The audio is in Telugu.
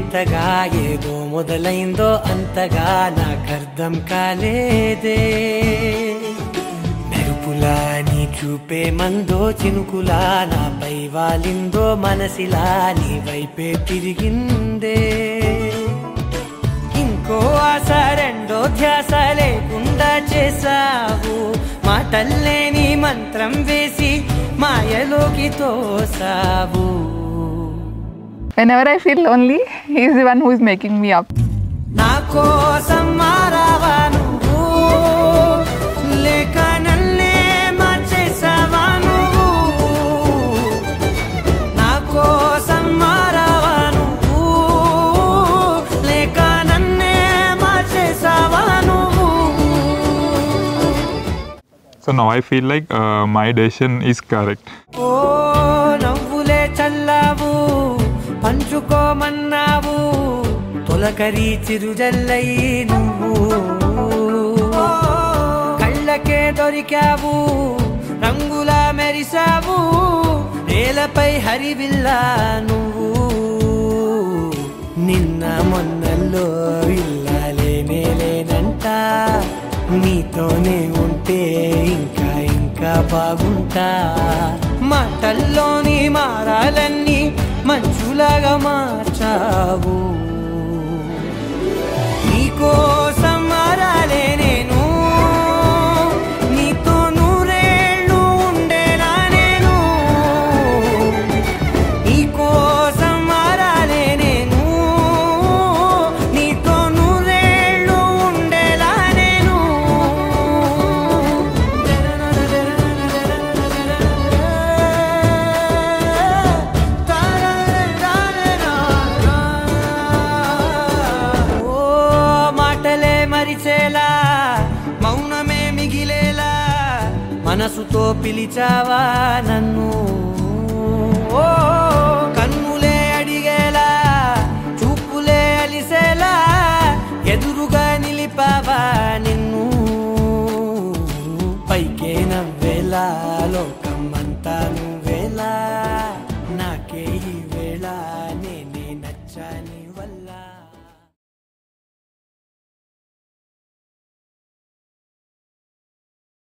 వింతగా ఏదో మొదలైందో అంతగా నాకర్థం కాలేదే మెరుపులా నీ చూపే మందో చినుకులా నాపై వాలిందో మనసిలా నీ వైపే తిరిగిందే ఇంకో ఆశ రెండో ధ్యాస లేకుండా చేసావు మాటల్లే నీ మంత్రం వేసి మాయలోకి తోసావు Whenever I feel lonely, he is the one who is making me up. నా కోసం మారావా నువ్వు లేక నన్నే మార్చేసావా నువ్వు నా కోసం మారావా నువ్వు లేక నన్నే మార్చేసావా నువ్వు So now I feel like uh, my decision is correct. ఓ నవ్వులే చల్లావు పంచుకోమన్నావు తొలకరి చిరుజల్లై నువ్వు కళ్ళకే దొరికావు రంగులా మెరిసావు నేలపై హరివిల్లా నువ్వు నిన్న మొన్నల్లో ఇల్లాలేనే లేనంట నీతోనే ఉంటే ఇంకా ఇంకా బాగుంటా మాటల్లోని మారాలన్నీ మంచులాగా మార్చావు నీకోసం మారాలే నేను నీతో నూరేళ్ళు ఉండేలా నేను నీకోసం మారాలే నేను నీతో నూరేళ్ళు ఉండేలా నేను ఓ మాటలే మరిచేలా మౌనమే మిగిలేలా మనసుతో పిలిచావా నన్ను